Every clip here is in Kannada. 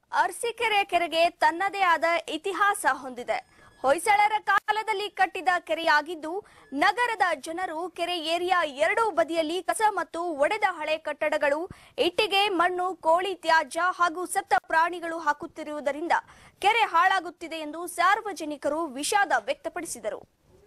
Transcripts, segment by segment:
ಅರಸೀಕೆರೆ ಕೆರೆಗೆ ತನ್ನದೇ ಆದ ಇತಿಹಾಸ ಹೊಂದಿದೆ ಹೊಯ್ಸಳರ ಕಾಲದಲ್ಲಿ ಕಟ್ಟಿದ ಕೆರೆಯಾಗಿದ್ದು ನಗರದ ಜನರು ಕೆರೆ ಏರಿಯಾ ಎರಡೂ ಬದಿಯಲ್ಲಿ ಕಸ ಮತ್ತು ಒಡೆದ ಹಳೆ ಕಟ್ಟಡಗಳು ಇಟ್ಟಿಗೆ ಮಣ್ಣು ಕೋಳಿ ತ್ಯಾಜ್ಯ ಹಾಗೂ ಸತ್ತ ಪ್ರಾಣಿಗಳು ಹಾಕುತ್ತಿರುವುದರಿಂದ ಕೆರೆ ಹಾಳಾಗುತ್ತಿದೆ ಎಂದು ಸಾರ್ವಜನಿಕರು ವಿಷಾದ ವ್ಯಕ್ತಪಡಿಸಿದರು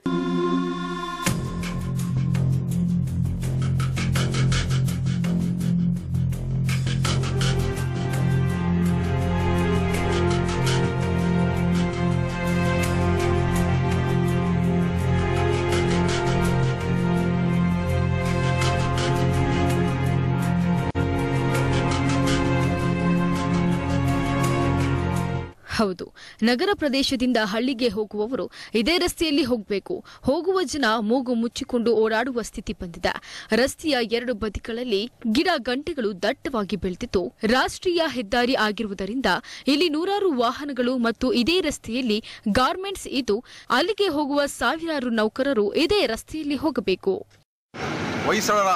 ಹೌದು ನಗರ ಪ್ರದೇಶದಿಂದ ಹಳ್ಳಿಗೆ ಹೋಗುವವರು ಇದೇ ರಸ್ತೆಯಲ್ಲಿ ಹೋಗಬೇಕು ಹೋಗುವ ಜನ ಮೂಗು ಮುಚ್ಚಿಕೊಂಡು ಓಡಾಡುವ ಸ್ಥಿತಿ ಬಂದಿದೆ ರಸ್ತೆಯ ಎರಡು ಬದಿಗಳಲ್ಲಿ ಗಿಡ ಗಂಟೆಗಳು ದಟ್ಟವಾಗಿ ಬೆಳೆದಿದ್ದು ರಾಷ್ಟ್ರೀಯ ಹೆದ್ದಾರಿ ಆಗಿರುವುದರಿಂದ ಇಲ್ಲಿ ನೂರಾರು ವಾಹನಗಳು ಮತ್ತು ಇದೇ ರಸ್ತೆಯಲ್ಲಿ ಗಾರ್ಮೆಂಟ್ಸ್ ಇದ್ದು ಅಲ್ಲಿಗೆ ಹೋಗುವ ಸಾವಿರಾರು ನೌಕರರು ಇದೇ ರಸ್ತೆಯಲ್ಲಿ ಹೋಗಬೇಕು ಹೊಯ್ಸಳರ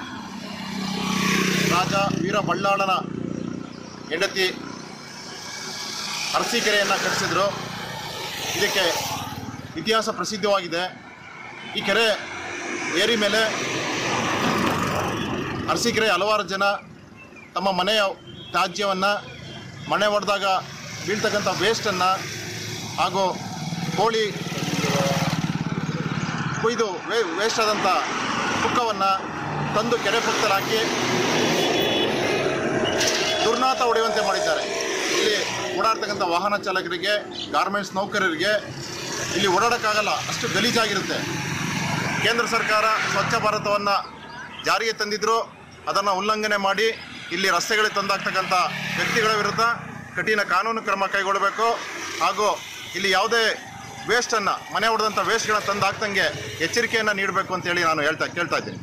ರಾಜ ವೀರ ಬಳ್ಳಾಳನ ಹೆಂಡತಿ ಅರಸೀಕೆರೆಯನ್ನು ಕಟ್ಟಿಸಿದ್ರು ಇದಕ್ಕೆ ಇತಿಹಾಸ ಪ್ರಸಿದ್ಧವಾಗಿದೆ ಈ ಕೆರೆ ಏರಿ ಮೇಲೆ ಅರಸೀಕೆರೆ ಹಲವಾರು ಜನ ತಮ್ಮ ಮನೆಯ ತ್ಯಾಜ್ಯವನ್ನು ಮನೆ ಹೊಡೆದಾಗ ಬೀಳ್ತಕ್ಕಂಥ ವೇಸ್ಟನ್ನು ಹಾಗೂ ಕೋಳಿ ಕೊಯ್ದು ವೇ ವೇಸ್ಟ್ ಆದಂಥ ಪುಕ್ಕವನ್ನು ತಂದು ಕೆರೆ ಪಕ್ಕದಲ್ಲಿ ಹಾಕಿ ದುರ್ನಾತ ಹೊಡೆಯುವಂತೆ ಮಾಡಿದ್ದಾರೆ ಇಲ್ಲಿ ಓಡಾಡ್ತಕ್ಕಂಥ ವಾಹನ ಚಾಲಕರಿಗೆ ಗಾರ್ಮೆಂಟ್ಸ್ ನೌಕರರಿಗೆ ಇಲ್ಲಿ ಓಡಾಡೋಕ್ಕಾಗಲ್ಲ ಅಷ್ಟು ಗಲೀಜಾಗಿರುತ್ತೆ ಕೇಂದ್ರ ಸರ್ಕಾರ ಸ್ವಚ್ಛ ಭಾರತವನ್ನು ಜಾರಿಗೆ ತಂದಿದ್ರು ಅದನ್ನು ಉಲ್ಲಂಘನೆ ಮಾಡಿ ಇಲ್ಲಿ ರಸ್ತೆಗಳಿಗೆ ತಂದಾಕ್ತಕ್ಕಂಥ ವ್ಯಕ್ತಿಗಳ ವಿರುದ್ಧ ಕಠಿಣ ಕಾನೂನು ಕ್ರಮ ಕೈಗೊಳ್ಳಬೇಕು ಹಾಗೂ ಇಲ್ಲಿ ಯಾವುದೇ ವೇಸ್ಟನ್ನು ಮನೆ ಹೊಡೆದಂಥ ವೇಸ್ಟ್ಗಳನ್ನ ತಂದು ಹಾಕ್ದಂಗೆ ಎಚ್ಚರಿಕೆಯನ್ನು ನೀಡಬೇಕು ಅಂತೇಳಿ ನಾನು ಹೇಳ್ತಾ ಕೇಳ್ತಾ ಇದ್ದೀನಿ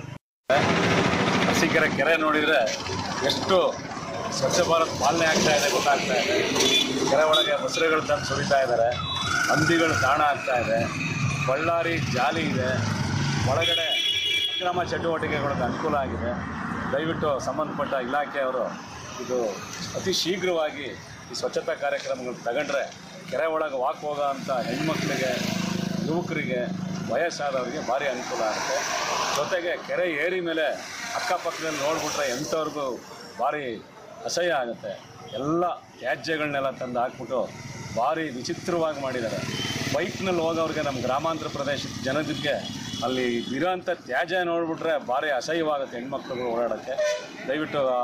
ಅರಸೀಕೆರೆ ಕೆರೆ ನೋಡಿದರೆ ಎಷ್ಟು ಸ್ವಚ್ಛ ಭಾರತ್ ಪಾಲನೆ ಆಗ್ತಾ ಇದೆ ಗೊತ್ತಾಗ್ತಾ ಇದೆ ಕೆರೆ ಒಳಗೆ ಮೊಸರುಗಳು ತಂದು ಸುರಿತಾ ಇದ್ದಾರೆ ಹಂದಿಗಳು ತಾಣ ಆಗ್ತಾ ಇದೆ ಬಳ್ಳಾರಿ ಜಾಲಿ ಇದೆ ಒಳಗಡೆ ಅಕ್ರಮ ಚಟುವಟಿಕೆಗಳಿಗೆ ಅನುಕೂಲ ಆಗಿದೆ ದಯವಿಟ್ಟು ಸಂಬಂಧಪಟ್ಟ ಇಲಾಖೆಯವರು ಇದು ಅತಿ ಶೀಘ್ರವಾಗಿ ಈ ಸ್ವಚ್ಛತಾ ಕಾರ್ಯಕ್ರಮಗಳು ತಗೊಂಡ್ರೆ ಕೆರೆ ಒಳಗೆ ವಾಕ್ ಹೋಗೋ ಅಂಥ ಹೆಣ್ಮಕ್ಳಿಗೆ ಯುವಕರಿಗೆ ವಯಸ್ಸಾದವರಿಗೆ ಭಾರಿ ಅನುಕೂಲ ಆಗುತ್ತೆ ಜೊತೆಗೆ ಕೆರೆ ಏರಿ ಮೇಲೆ ಅಕ್ಕಪಕ್ಕದಲ್ಲಿ ನೋಡ್ಬಿಟ್ರೆ ಎಂಥವ್ರಿಗೂ ಭಾರಿ ಅಸಹ್ಯ ಆಗುತ್ತೆ ಎಲ್ಲ ತ್ಯಾಜ್ಯಗಳನ್ನೆಲ್ಲ ತಂದು ಹಾಕ್ಬಿಟ್ಟು ಭಾರಿ ವಿಚಿತ್ರವಾಗಿ ಮಾಡಿದ್ದಾರೆ ಬೈಕ್ನಲ್ಲಿ ಹೋಗೋರಿಗೆ ನಮ್ಮ ಗ್ರಾಮಾಂತರ ಪ್ರದೇಶದ ಜನರಿಗೆ ಅಲ್ಲಿ ಇರೋಂಥ ತ್ಯಾಜ್ಯ ನೋಡ್ಬಿಟ್ರೆ ಭಾರಿ ಅಸಹ್ಯವಾಗುತ್ತೆ ಹೆಣ್ಮಕ್ಳುಗಳು ಓಡಾಡೋಕ್ಕೆ ದಯವಿಟ್ಟು ಆ,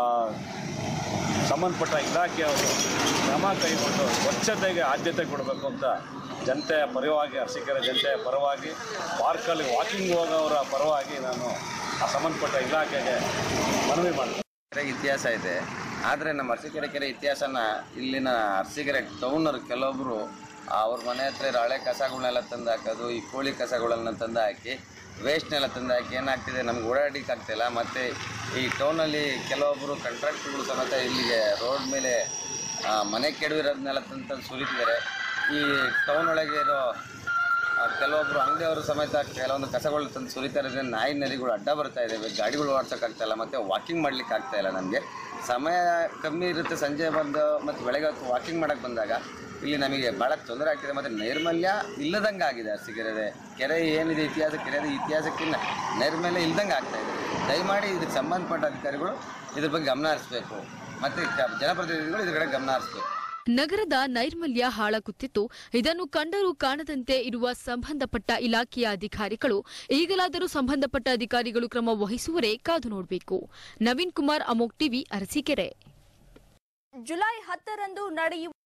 ಸಂಬಂಧಪಟ್ಟ ಇಲಾಖೆಯವರು ಕ್ರಮ ಕೈಗೊಂಡು ಸ್ವಚ್ಛತೆಗೆ ಆದ್ಯತೆ ಕೊಡಬೇಕು ಅಂತ ಜನತೆಯ ಪರವಾಗಿ ಅರಸೀಕೆರೆ ಜನತೆಯ ಪರವಾಗಿ ಪಾರ್ಕಲ್ಲಿ ವಾಕಿಂಗ್ ಹೋಗೋರ ಪರವಾಗಿ ನಾನು ಆ ಸಂಬಂಧಪಟ್ಟ ಇಲಾಖೆಗೆ ಮನವಿ ಮಾಡ್ತೀನಿ ಕೆರೆ ಇತಿಹಾಸ ಇದೆ ಆದರೆ ನಮ್ಮ ಅರಸೀಕೆರೆ ಕೆರೆ ಇತಿಹಾಸನ ಇಲ್ಲಿನ ಅರಸೀಕೆರೆ ಟೌನರ್ ಕೆಲವೊಬ್ಬರು ಅವ್ರ ಮನೆ ಹತ್ರ ಇರೋ ಹಳೆ ಕಸಗಳನ್ನೆಲ್ಲ ತಂದು ಹಾಕೋದು ಈ ಕೋಳಿ ಕಸಗಳನ್ನ ತಂದು ಹಾಕಿ ವೇಸ್ಟ್ನೆಲ್ಲ ತಂದು ಹಾಕಿ ಏನಾಗ್ತಿದೆ ನಮ್ಗೆ ಓಡಾಡಲಿಕ್ಕೆ ಆಗ್ತಿಲ್ಲ ಮತ್ತು ಈ ಟೌನಲ್ಲಿ ಕೆಲವೊಬ್ಬರು ಕಾಂಟ್ರಾಕ್ಟ್ಗಳು ಸಮೇತ ಇಲ್ಲಿಗೆ ರೋಡ್ ಮೇಲೆ ಆ, ಮನೆ ಕೆಡವಿರೋದನ್ನೆಲ್ಲ ತಂದು ತಂದು ಸುರಿತಿದ್ದಾರೆ ಈ ಟೌನ್ ಒಳಗೆ ಇರೋ ಆ, ಕೆಲವೊಬ್ರು ಅಂಗಡಿಯವರು ಸಮೇತ ಕೆಲವೊಂದು ಕಸಗಳು ತಂದು ಸುರಿತಾ ಇರೋದ್ರಿಂದ ನಾಯಿ ನರಿಗಳು ಅಡ್ಡ ಬರ್ತಾ ಇದ್ದಾವೆ ಗಾಡಿಗಳು ಓಡ್ಸೋಕ್ಕಾಗ್ತಾ ಇಲ್ಲ ಮತ್ತು ವಾಕಿಂಗ್ ಮಾಡ್ಲಿಕ್ಕೆ ಆಗ್ತಾ ಇಲ್ಲ ನಮಗೆ ಸಮಯ ಕಮ್ಮಿ ಇರುತ್ತೆ ಸಂಜೆ ಬಂದು ಮತ್ತು ಬೆಳಗ್ಗೆ ಹೊತ್ತು ವಾಕಿಂಗ್ ಮಾಡೋಕ್ಕೆ ಬಂದಾಗ ಇಲ್ಲಿ ನಮಗೆ ಭಾಳ ತೊಂದರೆ ಆಗ್ತಿದೆ ಮತ್ತು ನೈರ್ಮಲ್ಯ ಇಲ್ಲದಂಗೆ ಆಗಿದೆ ಅರಸೀಕೆರೆ ಕೆರೆ ಏನಿದೆ ಇತಿಹಾಸ ಕೆರೆದ ಇತಿಹಾಸಕ್ಕಿಂತ ನೈರ್ಮಲ್ಯ ಇಲ್ದಂಗೆ ಆಗ್ತಾ ಇದೆ ದಯಮಾಡಿ ಇದಕ್ಕೆ ಸಂಬಂಧಪಟ್ಟ ಅಧಿಕಾರಿಗಳು ಇದ್ರ ಬಗ್ಗೆ ಗಮನ ಹರಿಸ್ಬೇಕು ಮತ್ತು ಕ- ಜನಪ್ರತಿನಿಧಿಗಳು ಇದ್ರ ಕಡೆ ಗಮನ ಹರಿಸ್ಬೇಕು ನಗರದ ನೈರ್ಮಲ್ಯ ಹಾಳಾಗುತ್ತಿದ್ದು ಇದನ್ನು ಕಂಡರೂ ಕಾಣದಂತೆ ಇರುವ ಸಂಬಂಧಪಟ್ಟ ಇಲಾಖೆಯ ಅಧಿಕಾರಿಗಳು ಈಗಲಾದರೂ ಸಂಬಂಧಪಟ್ಟ ಅಧಿಕಾರಿಗಳು ಕ್ರಮ ವಹಿಸುವರೇ ಕಾದು ನೋಡಬೇಕು ನವೀನ್ ಕುಮಾರ್ ಅಮೋಕ್ ಟಿವಿ ಅರಸೀಕೆರೆ ಜುಲೈ ಹತ್ತರಂದು ನಡೆಯುವ